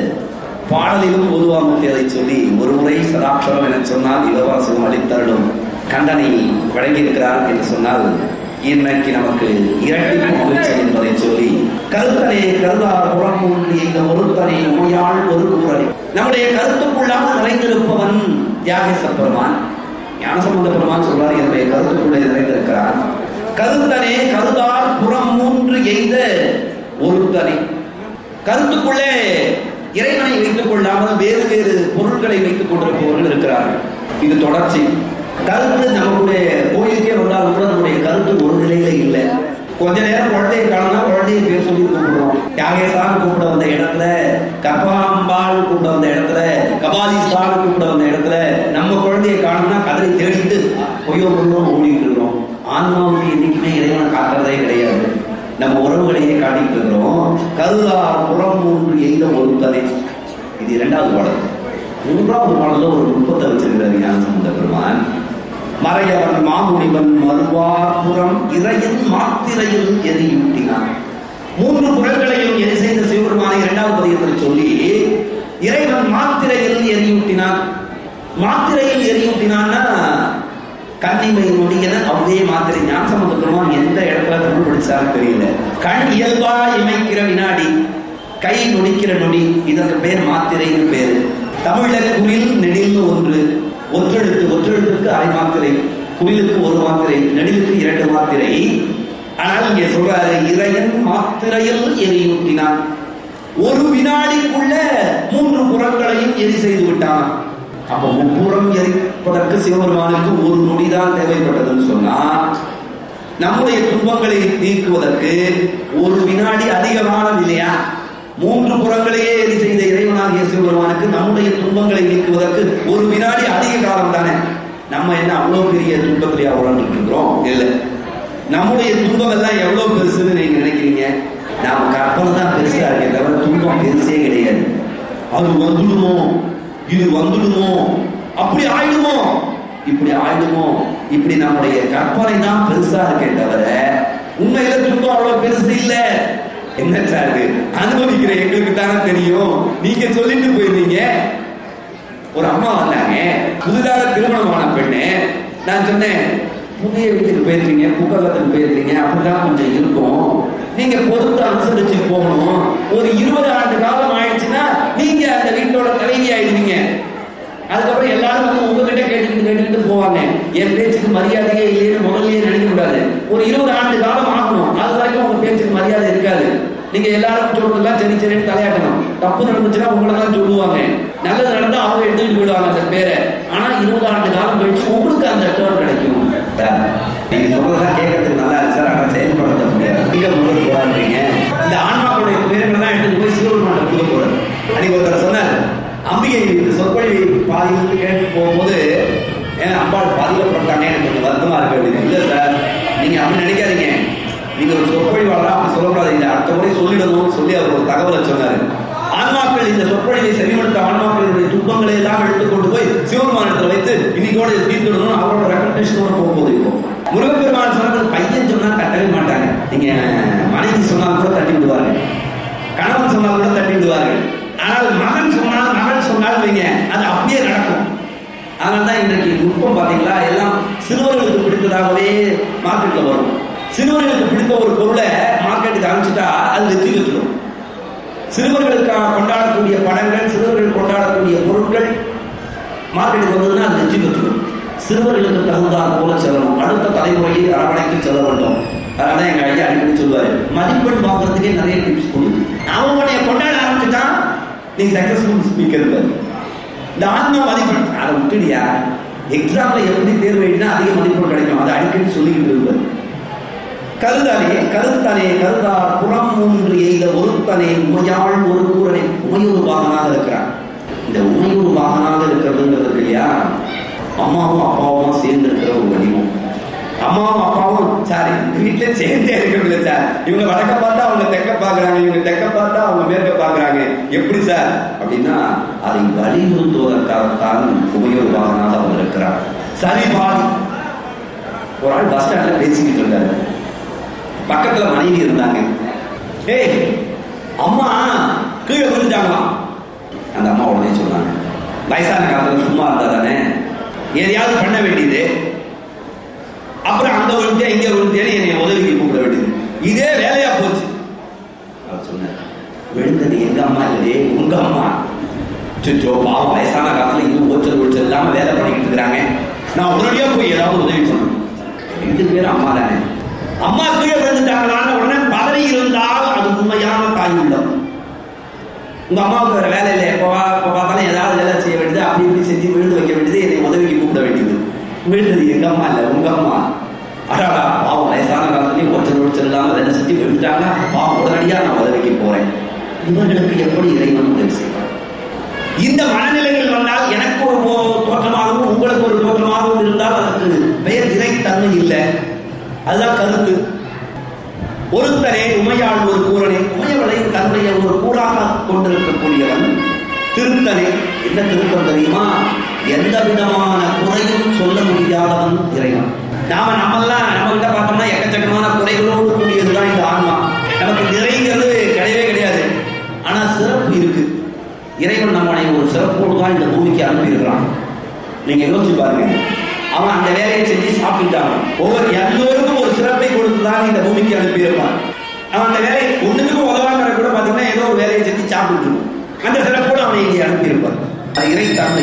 பாடலிலும் பொதுவாமூர்த்தி அதை சொல்லி ஒரு முறை சதாட்சரம் என சொன்னால் இலவசம் அளித்தருளும் கண்டனை வழங்கியிருக்கிறார் என்று சொன்னால் இன்னைக்கு நமக்கு இரட்டிப்பு மகிழ்ச்சி என்பதை சொல்லி கருத்தனை கருதார் புறம் மூன்றி இந்த ஒருத்தனை உமையாள் ஒரு கூறலை நம்முடைய கருத்துக்குள்ளாக நிறைந்திருப்பவன் தியாகேச பெருமான் ஞானசம்பந்த பெருமான் சொல்றார் என்னுடைய கருத்துக்குள்ளே நிறைந்திருக்கிறார் கருத்தனே கருதார் புறம் மூன்று எய்த ஒருத்தனை கருத்துக்குள்ளே இறைவனை வைத்துக் கொள்ளாமல் வேறு வேறு பொருட்களை வைத்துக் கொண்டிருப்பவர்கள் இருக்கிறார்கள் இது தொடர்ச்சி கருத்து நம்மளுடைய கோயிலுக்கே வந்தாலும் கூட நம்முடைய கருத்து ஒரு நிலையில இல்லை கொஞ்ச நேரம் குழந்தையை காணனா குழந்தைய பேர் சொல்லி கூப்பிடுறோம் தியாகேசான்னு கூப்பிட வந்த இடத்துல கப்பாம்பாள் கூப்பிட வந்த இடத்துல கபாலிஸ்தான் கூப்பிட வந்த இடத்துல நம்ம குழந்தையை காணோம்னா கதறி தேடிட்டு பொய்யோ பொய்யோ ஓடிட்டு இருக்கிறோம் ஆன்மாவுக்கு என்னைக்குமே இறைவனை காட்டுறதே கிடையாது நம்ம உறவுகளையே காட்டிட்டு இருக்கிறோம் கருதார் புறம் மூன்று எய்த ஒருத்தனை இது இரண்டாவது பாடல் மூன்றாவது பாடல்ல ஒரு நுட்பத்தை வச்சிருக்கிறார் ஞானசம்பந்த பெருமான் மறையவன் மாமுனிவன் மறுவார்புறம் இறையின் மாத்திரையில் எரியூட்டினான் மூன்று புறங்களையும் எரி செய்த சிவபெருமானை இரண்டாவது பதியத்தில் சொல்லி இறைவன் மாத்திரையில் எரியூட்டினான் மாத்திரையில் எரியூட்டினான்னா கண்ணிமை நொடியன அவ்வே மாத்திரை ஞானசம்பந்த பெருமான் எந்த இடத்துல தமிழ் படிச்சாலும் தெரியல கண் இயல்பா இமைக்கிற வினாடி கை நொடிக்கிற நொடி இதற்கு பேர் மாத்திரைன்னு பேரு தமிழ குரில் நெடில்னு ஒன்று ஒற்றெழுத்து ஒற்றெழுத்துக்கு அரை மாத்திரை குயிலுக்கு ஒரு மாத்திரை நெடிலுக்கு இரண்டு மாத்திரை ஆனால் இங்கே சொல்றாரு இறையன் மாத்திரையில் எரியூட்டினான் ஒரு வினாடிக்குள்ள மூன்று புறங்களையும் எரி செய்து விட்டான் அப்ப முப்புறம் எரிப்பதற்கு சிவபெருமானுக்கு ஒரு நொடிதான் தேவைப்பட்டதுன்னு சொன்னா நம்முடைய துன்பங்களை நீக்குவதற்கு ஒரு வினாடி அதிகமானது இல்லையா மூன்று புறங்களையே எரி செய்த இறைவனாகிய சிவபெருமானுக்கு நம்முடைய துன்பங்களை நீக்குவதற்கு ஒரு வினாடி அதிக காலம் தானே நம்ம என்ன அவ்வளவு பெரிய துன்பத்திலேயே உழந்துட்டு இருக்கிறோம் இல்லை நம்முடைய துன்பம் எல்லாம் எவ்வளவு பெருசுன்னு நீங்க நினைக்கிறீங்க நாம கற்பனை தான் பெருசா இருக்கே தவிர துன்பம் பெருசே கிடையாது அது வந்துடுமோ இது வந்துடுமோ அப்படி ஆயிடுமோ இப்படி ஆயிடுமோ இப்படி நம்முடைய கற்பனை தான் பெருசா இருக்கே தவிர உண்மையில துன்பம் அவ்வளவு பெருசு இல்ல என்ன சார் இது? அனுபவிக்கிற எங்களுக்கு தானே தெரியும் நீங்க சொல்லிட்டு போயிருந்தீங்க ஒரு அம்மா வந்தாங்க புதிதாக திருமணமான பெண்ணு நான் சொன்னேன் புதிய வீட்டுக்கு போயிருக்கீங்க புக்ககத்துக்கு போயிருக்கீங்க அப்படிதான் கொஞ்சம் இருக்கும் நீங்க பொறுத்து அனுசரிச்சு போகணும் ஒரு இருபது ஆண்டு காலம் ஆயிடுச்சுன்னா நீங்க அந்த வீட்டோட தலைவி ஆயிடுவீங்க அதுக்கப்புறம் எல்லாரும் வந்து உங்ககிட்ட கேட்டுக்கிட்டு கேட்டுக்கிட்டு போவாங்க என் பேச்சுக்கு மரியாதையே இல்லைன்னு முதல்லயே நினைக்க கூடாது ஒரு இருபது ஆண்டு காலம் ஆகணும் அது வரைக்கும் உங்க பேச்சுக்கு மரியாதை இருக்காது நீங்க எல்லாரும் சொல்றதெல்லாம் சரி சரின்னு தலையாட்டணும் தப்பு நடந்துச்சுன்னா உங்களை தான் சொல்லுவாங்க நல்லது நடந்தா அவங்க எடுத்துட்டு போயிடுவாங்க அந்த பேரை ஆனா இருபது ஆண்டு காலம் கழிச்சு உங்களுக்கு அந்த டேர்ன் கிடைக்கும் நீங்க சொல்றதெல்லாம் கேட்கறதுக்கு நல்லா இருக்கு சார் ஆனா செயல்படுத்த முடியாது நீங்க முதல் போராடுறீங்க இந்த ஆன்மாக்களுடைய பேருங்களை தான் எடுத்துட்டு போய் சிவபெருமான கொடுக்க போறாரு அன்னைக்கு ஒருத்தர் சொன்னார் அம்பிகை இந்த சொற்பொழிவை பாதியிலிருந்து கேட்டு போகும்போது ஏன் அம்பாள் பாதியில் போட்டாங்க எனக்கு கொஞ்சம் வருத்தமா இருக்கு அப்படின்னு இல்லை சார் நீங்க அப்படி நினைக்காதீங்க நீங்க ஒரு சொற்பொழிவாளரா அப்படி சொல்லக்கூடாது இல்லை அடுத்த முறை சொல்லிடணும்னு சொல்லி அவர் ஒரு தகவலை சொன்னாரு ஆன்மாக்கள் இந்த சொற்பொழிவை செவிமடுத்த ஆன்மாக்களுடைய துன்பங்களை எல்லாம் எடுத்துக்கொண்டு போய் சிவபெருமானத்தில் வைத்து இன்னைக்கோட இதை தீர்த்துடணும் அவரோட ரெக்கமெண்டேஷனோட போகும்போது இப்போ முருகப்பெருமான் சொன்னது பையன் சொன்னா தட்டவே மாட்டாங்க நீங்க மனைவி சொன்னால் கூட தட்டி விடுவாங்க கணவன் சொன்னால் கூட தட்டி விடுவார்கள் ஆனால் மகன் சொன்னால் மகள் சொன்னால் வைங்க அது அப்படியே நடக்கும் அதனால தான் இன்றைக்கு நுட்பம் பார்த்தீங்களா எல்லாம் சிறுவர்களுக்கு பிடித்ததாகவே மார்க்கெட்ல வரும் சிறுவர்களுக்கு பிடித்த ஒரு பொருளை மார்க்கெட்டுக்கு அனுப்பிச்சிட்டா அது வெற்றி பெற்றுடும் சிறுவர்களுக்காக கொண்டாடக்கூடிய படங்கள் சிறுவர்கள் கொண்டாடக்கூடிய பொருட்கள் மார்க்கெட்டுக்கு வந்ததுன்னா அது வெற்றி பெற்றுடும் சிறுவர்களுக்கு தகுந்தால் போல செல்லணும் அடுத்த தலைமுறையை அரவணைத்து செல்ல வேண்டும் அதனால எங்க ஐயா அடிக்கடி சொல்லுவாரு மதிப்பெண் வாங்குறதுக்கே நிறைய டிப்ஸ் கொடுங்க அவன் உன்னைய கொண்டாட ஆரம்பிச்சுட்டான் நீ சக்சஸ்ஃபுல் ஸ்பீக்கர் இந்த ஆத்மா மதிப்பெண் அதை விட்டுடியா எக்ஸாம்ல எப்படி தேர்வு எழுதினா அதிக மதிப்பெண் கிடைக்கும் அதை அடிக்கடி சொல்லிக்கிட்டு இருப்பாரு கருதானே கருத்தனே கருதார் புறம் மூன்று எய்த ஒருத்தனே உமையாள் ஒரு கூறனை உமையூர் பாகனாக இருக்கிறான் இந்த உமையூர் பாகனாக இருக்கிறதுங்கிறது இல்லையா அம்மாவும் அப்பாவும் சேர்ந்து இருக்கிற ஒரு வடிவம் அம்மாவும் அப்பாவும் சாரி வீட்டுல சேர்ந்தே இருக்கிறது இல்லை சார் இவங்க வடக்க பார்த்தா அவங்க தெக்க பாக்குறாங்க இவங்க தெக்க பார்த்தா அவங்க மேற்க பாக்குறாங்க எப்படி சார் அப்படின்னா அதை வலியுறுத்துவதற்காகத்தான் உமையூர் பாகனாக அவர் இருக்கிறார் சரி பாதி ஒரு ஆள் பஸ் ஸ்டாண்ட்ல பேசிக்கிட்டு இருந்தாரு பக்கத்துல மனைவி இருந்தாங்க ஏய் அம்மா கீழே விழுந்துட்டாங்களாம் அந்த அம்மா உடனே சொன்னாங்க வயசான காலத்துல சும்மா இருந்தா தானே எதையாவது பண்ண வேண்டியது அப்புறம் அங்க விழுந்தே இங்க விழுந்தேன்னு என்னை உதவிக்கு கூப்பிட வேண்டியது இதே வேலையா போச்சு அவர் சொன்னார் விழுந்தது எங்க அம்மா இல்லையே உங்க அம்மா சுச்சோ பாவம் வயசான காலத்துல இன்னும் ஓச்சல் ஓச்சல் இல்லாம வேலை பண்ணிக்கிட்டு இருக்கிறாங்க நான் உடனடியா போய் ஏதாவது உதவி பண்ணணும் ரெண்டு பேரும் அம்மா தானே அம்மா கீழே விழுந்துட்டாங்களான்னு உடனே பதறி இருந்தால் அது உண்மையான தாய் உள்ளம் உங்க அம்மாவுக்கு வேற வேலை இல்லை எப்போ எப்போ பார்த்தாலும் ஏதாவது வேலை செய்ய வேண்டியது அப்படி இப்படி செஞ்சு விழுந்து வைக்க வேண்டியது என்னை உதவிக்கு கூப்பிட வேண்டியது விழுந்தது எங்க அம்மா இல்லை உங்க அம்மா அடாடா பாவம் வயசான காலத்துலயும் ஒருத்தர் ஒருத்தர் இல்லாம வேலை செஞ்சு விழுந்துட்டாங்க பாவம் உடனடியா நான் உதவிக்கு போறேன் இவர்களுக்கு எப்படி இறைவன் உதவி செய்வார் இந்த மனநிலைகள் வந்தால் எனக்கு ஒரு போ- தோற்றமாகவும் உங்களுக்கு ஒரு தோற்றமாகவும் இருந்தால் அதற்கு பெயர் இறைத்தன்மை இல்லை அதுதான் கருத்து ஒருத்தனே உமையாள் ஒரு கூறனே உமையவளை தன்னுடைய ஒரு கூறாக கொண்டிருக்கக்கூடியவன் திருத்தனே என்ன திருத்தம் தெரியுமா எந்த விதமான குறையும் சொல்ல முடியாதவன் இறைவன் நாம நம்மெல்லாம் நம்ம கிட்ட பார்த்தோம்னா எக்கச்சக்கமான குறைகளோடு கூடியதுதான் இந்த ஆன்மா நமக்கு நிறைங்கிறது கிடையவே கிடையாது ஆனா சிறப்பு இருக்கு இறைவன் நம்மளை ஒரு சிறப்போடு தான் இந்த பூமிக்கு அனுப்பியிருக்கிறான் நீங்க யோசிச்சு பாருங்க அவன் அந்த வேலையை செஞ்சு சாப்பிட்டான் ஒவ்வொரு எல்லோருக்கும் ஒரு சிறப்பை கொடுத்துதான் இந்த பூமிக்கு அனுப்பியிருப்பான் அவன் அந்த வேலையை ஒண்ணுக்கும் உதவாங்கிற கூட பாத்தீங்கன்னா ஏதோ ஒரு வேலையை செஞ்சு சாப்பிட்டு அந்த சிறப்போடு அவனை இங்கே அனுப்பியிருப்பான் அது இறைத்தன்மை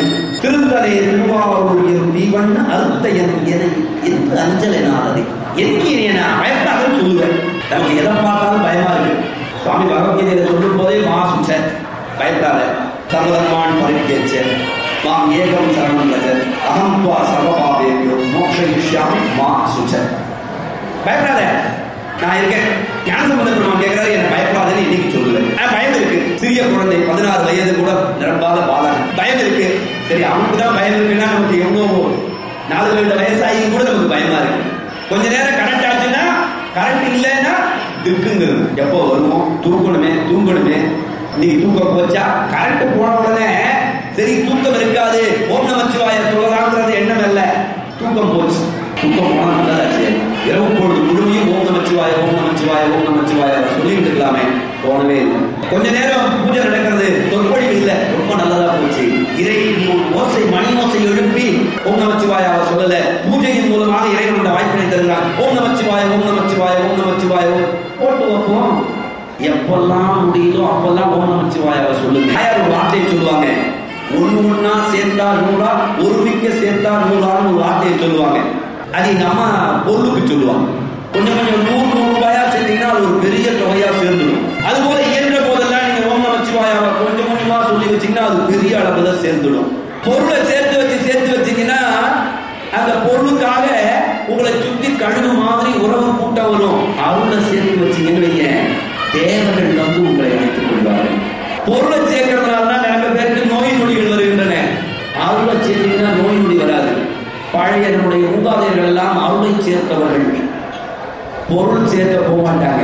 திருத்தலை திருவாரூரில் தீவன் அறுத்தையன் என என்று அஞ்சல் எனாததை எனக்கு இனி நான் பயப்படாதுன்னு சொல்லுவேன் நமக்கு எதை பார்த்தாலும் பயமா இருக்கு சுவாமி பகவத்கீதையில சொல்லும் போதே மா சுச்ச பயப்படாத சர்வதர்மான் பரித்தேச்ச மாம் ஏகம் சரணம் கஜ அகம் துவா சர்வபாவேபியோ மோக்ஷயிஷ்யாமி மா சுச்ச பயப்படாத நான் இருக்கேன் ஞானசம்பந்த பெருமான் கேட்கிறாரு என்ன பயப்படாதுன்னு இன்னைக்கு சொல்லுவேன் ஆனா பயம் இருக்கு சிறிய குழந்தை பதினாறு வயது கூட நிரம்பாத பாலகன் பயம் இருக்கு சரி அவனுக்கு தான் பயம் இருக்குன்னா நமக்கு எவ்வளோ நாலு வருட வயசாகி கூட நமக்கு பயமா இருக்கு கொஞ்ச நேரம் கரண்ட் ஆச்சுன்னா கரண்ட் இல்லைன்னா திக்குங்கிறது எப்போ வருவோம் தூங்கணுமே தூங்கணுமே இன்னைக்கு தூக்கம் போச்சா கரண்ட் போன உடனே சரி தூக்கம் இருக்காது ஓம் நமச்சிவாய சொல்லலாம்ன்றது எண்ணம் இல்ல தூக்கம் போச்சு தூக்கம் போனா நல்லதாச்சு இரவு பொழுது முழுமையும் ஓம் நமச்சிவாய ஓம் நமச்சிவாய ஓம் நமச்சிவாய சொல்லிட்டு இருக்கலாமே போனவே இல்லை கொஞ்ச நேரம் பூஜை நடக்கிறது தொற்பொழிவு இல்ல ரொம்ப நல்லதா போச்சு இறை ஓசை மணி ஓசை எழுப்பி ஓம் நமச்சிவாய அவர் சொல்லல பூஜையின் மூலமாக இறைவன் அந்த வாய்ப்பினை தருகிறான் ஓம் நமச்சிவாய ஓம் நமச்சிவாய ஓம் நமச்சிவாய ஓம் போட்டு வைப்போம் எப்பெல்லாம் முடியுதோ அப்பெல்லாம் ஓம் நமச்சிவாய அவர் சொல்லுங்க தாயார் ஒரு வார்த்தையை சொல்லுவாங்க ஒண்ணு ஒண்ணா சேர்த்தா நூறா ஒருமிக்க சேர்த்தா நூறான்னு ஒரு வார்த்தையை சொல்லுவாங்க அது எங்க அம்மா பொருளுக்கு சொல்லுவாங்க கொஞ்சம் கொஞ்சம் நூறு நூறு ரூபாயா சேர்த்தீங்கன்னா அது ஒரு பெரிய தொகையா சேர்ந்துடும் அது போல இயன்ற போதெல்லாம் நீங்க ஓம் நமச்சிவாயாவை கொஞ்சம் கொஞ்சமா சொல்லி வச்சீங்கன்னா அது பெரிய அளவுல சேர்ந்துடும் பொருளை சேர்த்து வச்சு சேர்த்து வச்சீங்கன்னா அந்த பொருளுக்காக உங்களை சுத்தி கழுகு மாதிரி உறவு கூட்டம் வரும் அருளை சேர்த்து வச்சீங்கன்னு வைங்க தேவர்கள் வந்து உங்களை அழைத்துக் கொள்வார்கள் பொருளை சேர்க்கறதுனால தான் நிறைய பேருக்கு நோய் நொடிகள் வருகின்றன அருளை சேர்த்தீங்கன்னா நோய் நொடி வராது பழைய நம்முடைய மூதாதையர்கள் எல்லாம் அருளை சேர்த்தவர்கள் பொருள் சேர்க்க போக மாட்டாங்க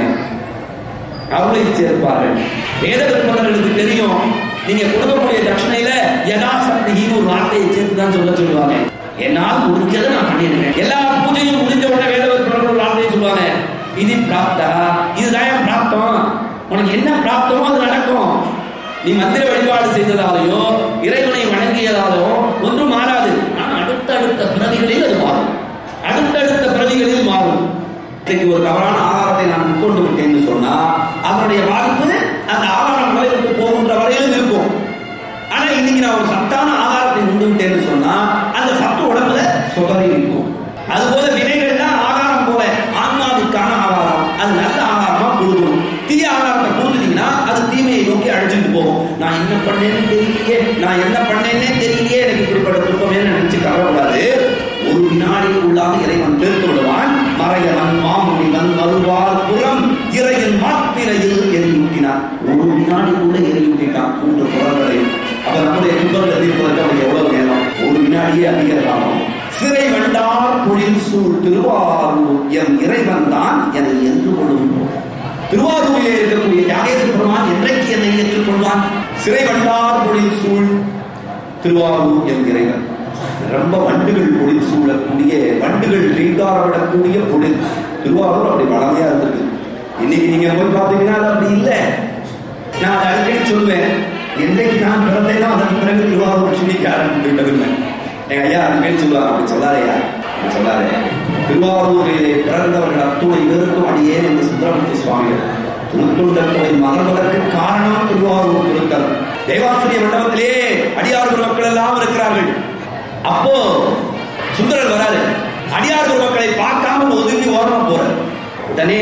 அருளை சேர்ப்பார்கள் வேத விற்பனர்களுக்கு தெரியும் நீங்க கொடுக்கக்கூடிய தட்சணையில யதாசக்தின்னு ஒரு வார்த்தையை சேர்த்து தான் சொல்ல சொல்லுவாங்க என்னால் முடிஞ்சதை நான் பண்ணிருக்கேன் எல்லா பூஜையும் முடிஞ்ச உடனே வேத விற்பனர்கள் ஒரு வார்த்தையை சொல்லுவாங்க இது பிராப்தா இதுதான் என் பிராப்தம் உனக்கு என்ன பிராப்தமோ அது நடக்கும் நீ மந்திர வழிபாடு செய்ததாலேயோ இறைவனை வணங்கியதாலோ ஒன்றும் மாறாது ஆனால் அடுத்தடுத்த பிறவிகளில் அது மாறும் அடுத்தடுத்த பிறவிகளில் மாறும் இன்னைக்கு ஒரு தவறான ஆதாரத்தை நான் உட்கொண்டு விட்டேன்னு சொன்னா அதனுடைய பாதிப்பு அந்த ஆதாரம் விட்டு போகின்ற வரையிலும் இருக்கும் ஆனா இன்னைக்கு நான் ஒரு சத்தான ஆதாரத்தை உண்டு விட்டேன்னு சொன்னா அந்த சத்து உடம்புல சுகரி இருக்கும் அதுபோல வினைகள்லாம் ஆகாரம் போல ஆன்மாவுக்கான ஆகாரம் அது நல்ல ஆகாரமா கொடுக்கணும் தீய ஆகாரத்தை கொடுத்துட்டீங்கன்னா அது தீமையை நோக்கி அழைச்சிட்டு போகும் நான் என்ன பண்ணேன்னு தெரியலையே நான் என்ன பண்ணேன்னே தெரியலையே எனக்கு இப்படிப்பட்ட துன்பமே நினைச்சு கவலைப்படாது ஒரு வினாடிக்குள்ளாக இறைவன் தீர்த்து விடுவான் மறையவன் மாமுனிவன் வருவார் புறம் இறையின் மாத்திரையில் எரியூட்டினான் ஒரு வினாடிக்குள்ள எரியூட்டிட்டான் மூன்று புறங்களை அப்ப நம்முடைய துன்பத்தை தீர்ப்பதற்கு அவனுக்கு எவ்வளவு நேரம் ஒரு வினாடியே அதிக காலம் சிறை வண்டார் பொழில் சூழ் திருவாரூர் எம் இறைவன் தான் என்னை என்று கொள்ளும் திருவாரூரிலே இருக்கக்கூடிய தியாகேச பெருமான் என்றைக்கு என்னை ஏற்றுக்கொள்வான் சிறை வண்டார் பொழில் சூழ் திருவாரூர் எம் இறைவன் ரொம்ப வண்டுகள் பொழில் சூழக்கூடிய வண்டுகள் ரீங்காரப்படக்கூடிய பொழில் திருவாரூர் அப்படி வளமையா இருந்திருக்கு இன்னைக்கு நீங்க போய் பார்த்தீங்கன்னா அது அப்படி இல்லை நான் அதை அடிக்கடி சொல்வேன் என்றைக்கு நான் பிறந்தேனோ அதன் பிறகு திருவாரூர் சிந்திக்க ஆரம்பித்து எங்க ஐயா அது மேல் சொல்லுவாங்க அப்படி சொல்லாதையா அப்படி சொல்லாதே திருவாரூரிலே பிறந்தவர்கள் அத்துணை பேருக்கும் அடியேன் என்று சுந்தரமூர்த்தி சுவாமிகள் திருத்தொண்டர் கோயில் மகர்வதற்கு காரணம் திருவாரூர் திருத்தல் தேவாசிரிய மண்டபத்திலே அடியார் மக்கள் எல்லாம் இருக்கிறார்கள் அப்போ சுந்தரர் வராரு அடியார் மக்களை பார்க்காம ஒதுங்கி ஓரமா போறார் உடனே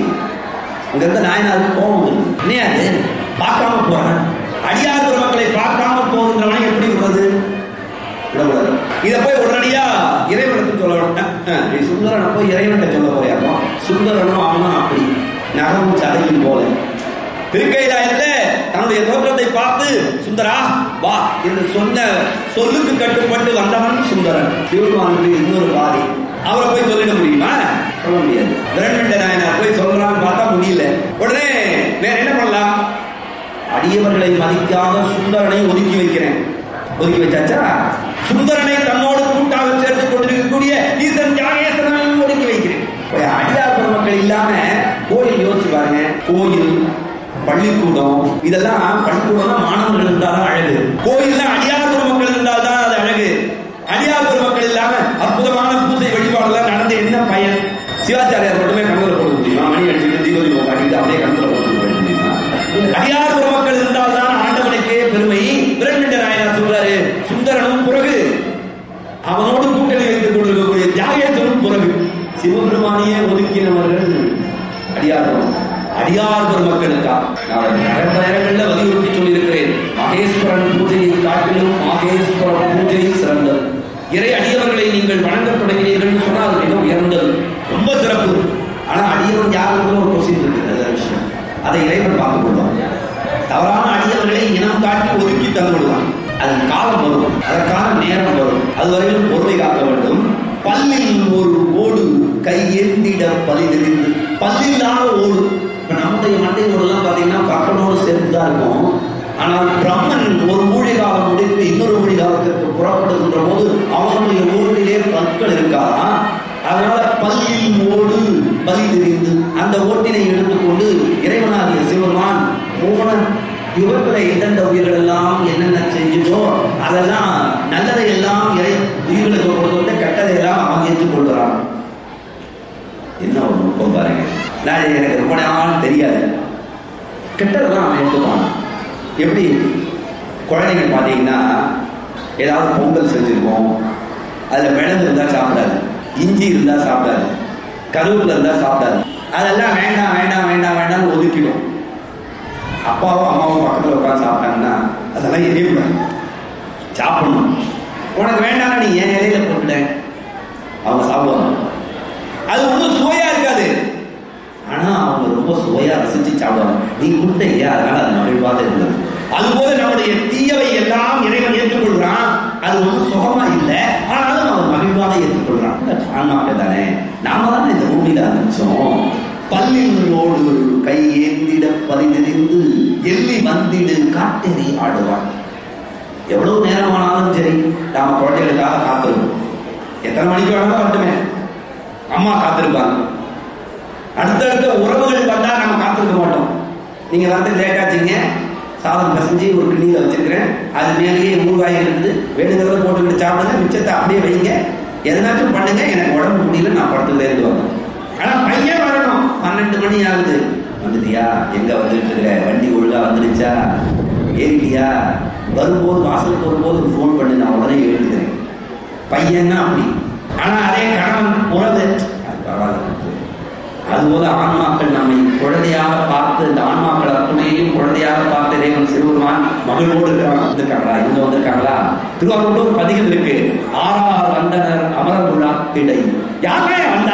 இங்க இருந்த நாயனாருக்கு கோபம் வந்துடும் என்ன அது பார்க்காம போறான் அடியார் மக்களை பார்க்காம போகின்றவன் எப்படி விடுறது விடக்கூடாது இதை போய் உடனடியா இறைவனுக்கு சொல்ல வேண்டாம் நீ சுந்தரனை போய் இறைவன்கிட்ட சொல்ல போறியாமா சுந்தரனும் அவனும் அப்படி நகமும் சதையும் போல திருக்கைலாயத்துல தன்னுடைய தோற்றத்தை பார்த்து சுந்தரா வா என்று சொன்ன சொல்லுக்கு கட்டுப்பட்டு வந்தவன் சுந்தரன் சிவபெருமானுக்கு இன்னொரு பாதி அவரை போய் சொல்லிட முடியுமா சொல்ல முடியாது விரண்மண்ட நாயனார் போய் சொல்றான்னு பார்த்தா முடியல உடனே வேற என்ன பண்ணலாம் அடியவர்களை மதிக்காத சுந்தரனை ஒதுக்கி வைக்கிறேன் ஒதுக்கி வச்சாச்சா சுந்தரனை தன்னோடு கூட்டாக சேர்த்துக் கொண்டிருக்கக்கூடிய ஈசன் தியாகேசனையும் ஒதுக்கி வைக்கிறேன் அடியார் பெருமக்கள் இல்லாம கோயில் யோசிச்சு பாருங்க கோயில் பள்ளிக்கூடம் இதெல்லாம் பள்ளிக்கூடம் மாணவர்கள் இருந்தாலும் அழகு கோயில்ல அடியார் பெருமக்கள் இருந்தால் தான் அது அழகு அடியார் பெருமக்கள் இல்லாம அற்புதமான பூசை வழிபாடுலாம் நடந்து என்ன பயன் சிவாச்சாரியார் மட்டுமே கண்ணில் போட முடியுமா மணி அடிச்சுட்டு தீபதி காட்டிட்டு அப்படியே கண்ணில் போட முடியுமா அடியார் பெருமக்கள் இருந்தால் தான் ஆண்டவனுக்கே பெருமை விரண்மண்ட நாயனார் சொல்றாரு சுந்தரனும் பிறகு அடியார் பெருமக்களுக்கா நான் நிறைய நேரங்களில் வலியுறுத்தி சொல்லியிருக்கிறேன் மகேஸ்வரன் பூஜையை காட்டிலும் மகேஸ்வரன் பூஜை சிறந்தது இறை அடியவர்களை நீங்கள் வணங்க தொடங்கினீர்கள் சொன்னால் அது மிக உயர்ந்தது ரொம்ப சிறப்பு ஆனா அடியவன் யாருக்கும் ஒரு கொஸ்டின் இருக்கு நல்ல விஷயம் அதை இறைவன் பார்த்து கொள்வான் தவறான அடியவர்களை இனம் காட்டி ஒதுக்கி தந்து விடுவான் அது காலம் வரும் அதற்கான நேரம் வரும் அதுவரையிலும் பொறுமை காக்க வேண்டும் பல்லில் ஒரு ஓடு கையேந்திட பலிதெறிந்து பல்லில்லாத ஓடு இப்ப நம்முடைய மண்டை ஓடுலாம் பாத்தீங்கன்னா பக்கனோடு சேர்த்து தான் இருக்கும் ஆனால் பிரம்மன் ஒரு ஊழி காலம் முடித்து இன்னொரு ஊழி காலத்திற்கு புறப்படுகின்ற போது அவனுடைய ஊரிலே பற்கள் இருக்காதா அதனால பல்லில் ஓடு பலி தெரிந்து அந்த ஓட்டினை எடுத்துக்கொண்டு இறைவனாகிய சிவருமான் போன யுகத்துல எந்தெந்த உயிர்கள் எல்லாம் என்னென்ன செஞ்சதோ அதெல்லாம் நல்லதை எல்லாம் இறை உயிர்களுக்கு கொடுத்து கெட்டதை எல்லாம் அவன் ஏற்றுக்கொள்கிறான் என்ன ஒரு நுட்பம் பாருங்க நான் எனக்கு ரொம்ப நாள் தெரியாது கெட்டதெல்லாம் அவன் எடுத்துப்பான் எப்படி குழந்தைங்க பார்த்தீங்கன்னா ஏதாவது பொங்கல் செஞ்சுருக்கோம் அதில் மிளகு இருந்தால் சாப்பிடாது இஞ்சி இருந்தால் சாப்பிடாது கருவேப்பிலை இருந்தால் சாப்பிடாது அதெல்லாம் வேண்டாம் வேண்டாம் வேண்டாம் வேண்டாம்னு ஒதுக்கிடும் அப்பாவும் அம்மாவும் பக்கத்தில் உட்காந்து சாப்பிட்டாங்கன்னா அதெல்லாம் எரியக்கூடாது சாப்பிடணும் உனக்கு வேண்டாம் நீ என் இலையில போட்டுட அவங்க சாப்பிடுவாங்க அது ஒன்றும் சுவையா இருக்காது ஆனா அவங்க ரொம்ப சுவையா ரசிச்சு சாப்பிடுவாங்க நீ கொடுத்த இல்லையா அதனால அது மகிழ்வாக இருந்தது அதுபோல நம்முடைய தீயவை எல்லாம் இறைவன் ஏற்றுக்கொள்கிறான் அது ஒன்றும் சுகமா இல்லை ஆனாலும் அவன் மகிழ்வாக ஏற்றுக்கொள்றான் ஆன்மாக்கள் தானே நாம தானே இந்த பூமியில ஆரம்பிச்சோம் பல்லினோடு கை ஏந்திட பரிதெறிந்து எள்ளி வந்திடு காட்டெறி ஆடுவான் எவ்வளவு நேரமானாலும் சரி நாம குழந்தைகளுக்காக காத்திருப்போம் எத்தனை மணிக்கு வேணாலும் வரட்டுமே அம்மா காத்திருப்பாங்க அடுத்தடுத்த உறவுகள் வந்தா நம்ம காத்திருக்க மாட்டோம் நீங்க வந்து லேட் ஆச்சுங்க சாதம் பசஞ்சு ஒரு கிண்ணியில் வச்சிருக்கிறேன் அது மேலேயே ஊறுகாய் இருக்குது வேணுங்கிறத போட்டுக்கிட்டு சாப்பிடுங்க மிச்சத்தை அப்படியே வைங்க எதனாச்சும் பண்ணுங்க எனக்கு உடம்பு முடியல நான் படத்துல இருந்து வரணும் ஆனா பையன் வரணும் பன்னெண்டு மணி ஆகுது வந்துட்டியா எங்க வந்துட்டு இருக்கிற வண்டி ஒழுங்கா வந்துடுச்சா ஏறிட்டியா வரும்போது வாசலுக்கு வரும்போது ஃபோன் பண்ணி நான் உடனே எழுதுகிறேன் பையன்னா அப்படி ஆனா அதே கணவன் உறவு அது பரவாயில்ல அதுபோல ஆன்மாக்கள் நம்மை குழந்தையாக பார்த்து இந்த ஆன்மாக்கள் அத்துணையையும் குழந்தையாக பார்த்து இறைவன் சிறுவருமான் மகிழ்வோடு இருக்கிறாங்க வந்திருக்காங்களா இவங்க வந்திருக்காங்களா திருவாரூர் ஒரு பதிகம் இருக்கு ஆறார் வந்தனர் அமரமுழா திடை யாரே வந்தா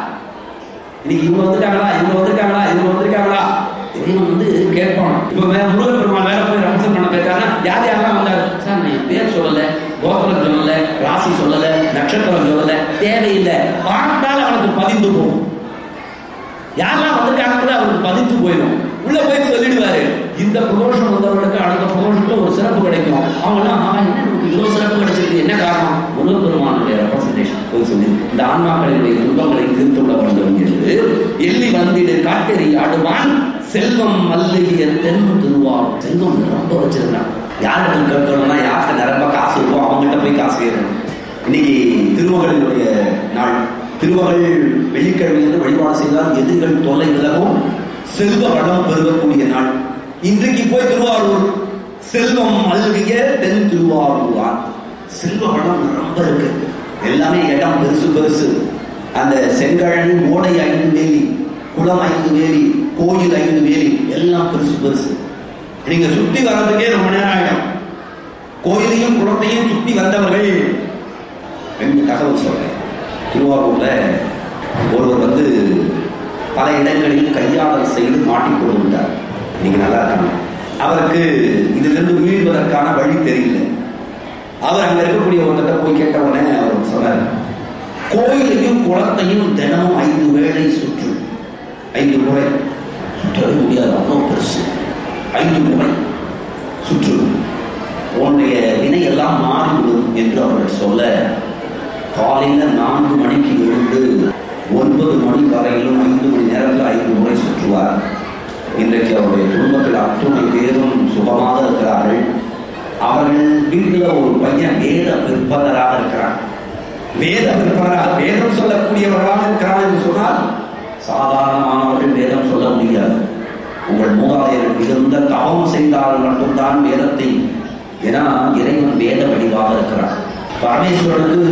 இன்னைக்கு இவங்க வந்துட்டாங்களா இவங்க வந்திருக்காங்களா இவங்க வந்திருக்காங்களா இறைவன் வந்து கேட்பான் இப்ப வேற முருகன் பெருமாள் வேற போய் ரம்சம் பண்ண போயிருக்காங்க யார் யாரெல்லாம் வந்தாரு சார் நான் என் பேர் சொல்லல கோபுரம் சொல்லல ராசி சொல்லல நட்சத்திரம் சொல்லல தேவையில்லை பார்த்தால் அவனுக்கு பதிந்து போகும் யாரெல்லாம் வந்திருக்காங்க அவருக்கு பதித்து போயிடும் உள்ள போய் சொல்லிடுவாரு இந்த ப்ரொமோஷன் வந்தவர்களுக்கு அடுத்த ப்ரொமோஷனுக்கு ஒரு சிறப்பு கிடைக்கும் அவங்க எல்லாம் ஆ, என்ன நமக்கு இவ்வளவு சிறப்பு கிடைச்சிருக்கு என்ன காரணம் முருகன் பெருமானுடைய ரெப்ரசன்டேஷன் போய் சொல்லி இந்த ஆன்மாக்களினுடைய துன்பங்களை தீர்த்து விட வேண்டும் என்று எள்ளி வந்திடு காட்டெறி ஆடுவான் செல்வம் மல்லிகிய தென் திருவாரூர் செல்வம் ரொம்ப வச்சிருக்கான் யாருக்கு கேட்கணும்னா யாருக்கு நிரம்ப காசு இருக்கோ அவங்ககிட்ட போய் காசு கேட்கணும் இன்னைக்கு திருமகளினுடைய நாள் திருமகள் வெள்ளிக்கிழமை என்று வழிபாடு செய்தால் எதிர்கள் தொல்லை விலகும் செல்வ வளம் பெருகக்கூடிய நாள் இன்றைக்கு போய் திருவாரூர் செல்வம் அல்கிய தென் திருவாரூர் செல்வ வளம் ரொம்ப இருக்கு எல்லாமே இடம் பெருசு பெருசு அந்த செங்கழனி ஓடை ஐந்து வேலி குளம் ஐந்து வேலி கோயில் ஐந்து வேலி எல்லாம் பெருசு பெருசு நீங்க சுத்தி வர்றதுக்கே ரொம்ப நேரம் ஆயிடும் கோயிலையும் குளத்தையும் சுத்தி வந்தவர்கள் ரெண்டு தகவல் சொல்றேன் திருவாரூர்ல ஒருவர் வந்து பல இடங்களில் கையாளர் செய்து மாட்டிக்கொண்டு விட்டார் நீங்க நல்லா இருக்காங்க அவருக்கு இதிலிருந்து மீள்வதற்கான வழி தெரியல அவர் அங்க இருக்கக்கூடிய ஒருத்தட்ட போய் கேட்ட உடனே அவர் சொன்னார் கோயிலையும் குளத்தையும் தினமும் ஐந்து வேளை சுற்று ஐந்து முறை சுற்றவே முடியாது அவ்வளோ பெருசு ஐந்து முறை சுற்று உன்னுடைய வினை எல்லாம் மாறிவிடும் என்று அவர்கள் சொல்ல காலையில நான்கு மணிக்கு எழுந்து ஒன்பது மணி வரையிலும் ஐந்து மணி நேரத்தில் ஐந்து முறை சுற்றுவார் இன்றைக்கு அவருடைய குடும்பத்தில் அத்துணை பேரும் சுகமாக இருக்கிறார்கள் அவர்கள் வீட்டில் ஒரு பையன் வேத விற்பனராக இருக்கிறான் வேத விற்பனராக வேதம் சொல்லக்கூடியவர்களாக இருக்கிறான் என்று சொன்னால் சாதாரணமானவர்கள் வேதம் சொல்ல முடியாது உங்கள் மூதாதையர் மிகுந்த தவம் செய்தால் மட்டும்தான் வேதத்தை ஏன்னா இறைவன் வேத வடிவாக இருக்கிறான் பரமேஸ்வரனுக்கு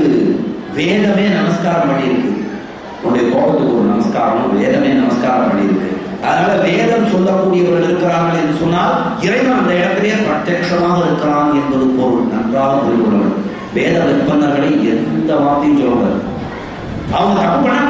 வேதமே நமஸ்காரம் பண்ணியிருக்கு உன்னுடைய கோபத்துக்கு ஒரு நமஸ்காரம் வேதமே நமஸ்காரம் பண்ணியிருக்கு அதனால வேதம் சொல்லக்கூடியவர்கள் இருக்கிறார்கள் என்று சொன்னால் இறைவன் அந்த இடத்திலே பிரத்யட்சமாக இருக்கிறான் என்பது பொருள் நன்றாக புரிந்து கொள்ள வேண்டும் வேத விற்பனர்களை எந்த வார்த்தையும் சொல்லக்கூடாது அவங்க தப்பு பண்ண